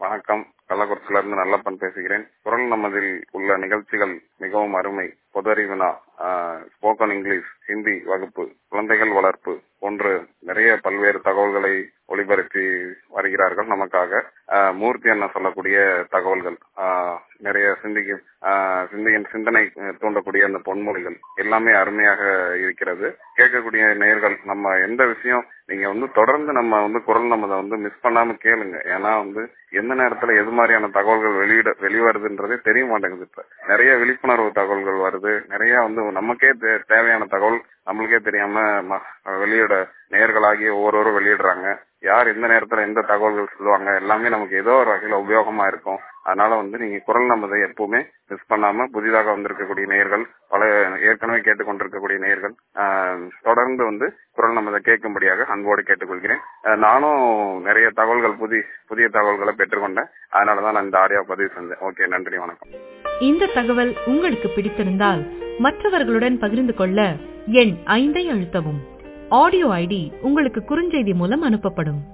வணக்கம் கள்ளக்குறிச்சியில இருந்து நல்லப்பன் பேசுகிறேன் குரல் நமதில் உள்ள நிகழ்ச்சிகள் மிகவும் அருமை பொதறிவினா ஸ்போக்கன் இங்கிலீஷ் ஹிந்தி வகுப்பு குழந்தைகள் வளர்ப்பு போன்று நிறைய பல்வேறு தகவல்களை ஒளிபரப்பி வருகிறார்கள் நமக்காக ஆஹ் மூர்த்தி அண்ணா சொல்லக்கூடிய தகவல்கள் ஆஹ் நிறைய சிந்திக்கும் ஆஹ் சிந்தியின் சிந்தனை தூண்டக்கூடிய அந்த பொன்மொழிகள் எல்லாமே அருமையாக இருக்கிறது கேட்கக்கூடிய நேர்கள் நம்ம எந்த விஷயம் நீங்க வந்து தொடர்ந்து நம்ம வந்து குரல் நம்ம வந்து மிஸ் பண்ணாம கேளுங்க ஏன்னா வந்து எந்த நேரத்துல எது மாதிரியான தகவல்கள் வெளியிட வெளிவருதுன்றதே தெரிய மாட்டேங்குது இப்ப நிறைய விழிப்புணர்வு தகவல்கள் வருது நிறைய வந்து நமக்கே தேவையான தகவல் நம்மளுக்கே தெரியாம வெளியிட நேர்களாகி ஒவ்வொருவரும் வெளியிடுறாங்க யார் எந்த நேரத்துல எந்த தகவல்கள் சொல்லுவாங்க எல்லாமே நமக்கு ஏதோ ஒரு வகையில உபயோகமா இருக்கும் அதனால வந்து நீங்க குரல் நமதை எப்பவுமே மிஸ் பண்ணாம புதிதாக வந்திருக்கக்கூடிய நேர்கள் பல ஏற்கனவே கேட்டுக்கொண்டிருக்கக்கூடிய நேர்கள் தொடர்ந்து வந்து குரல் நமதை கேட்கும்படியாக அன்போடு கேட்டுக்கொள்கிறேன் நானும் நிறைய தகவல்கள் புதிய புதிய தகவல்களை பெற்றுக்கொண்டேன் அதனாலதான் நான் இந்த ஆடியோ பதிவு செஞ்சேன் ஓகே நன்றி வணக்கம் இந்த தகவல் உங்களுக்கு பிடித்திருந்தால் மற்றவர்களுடன் பகிர்ந்து கொள்ள எண் ஐந்தை அழுத்தவும் ஆடியோ ஐடி உங்களுக்கு குறுஞ்செய்தி மூலம் அனுப்பப்படும்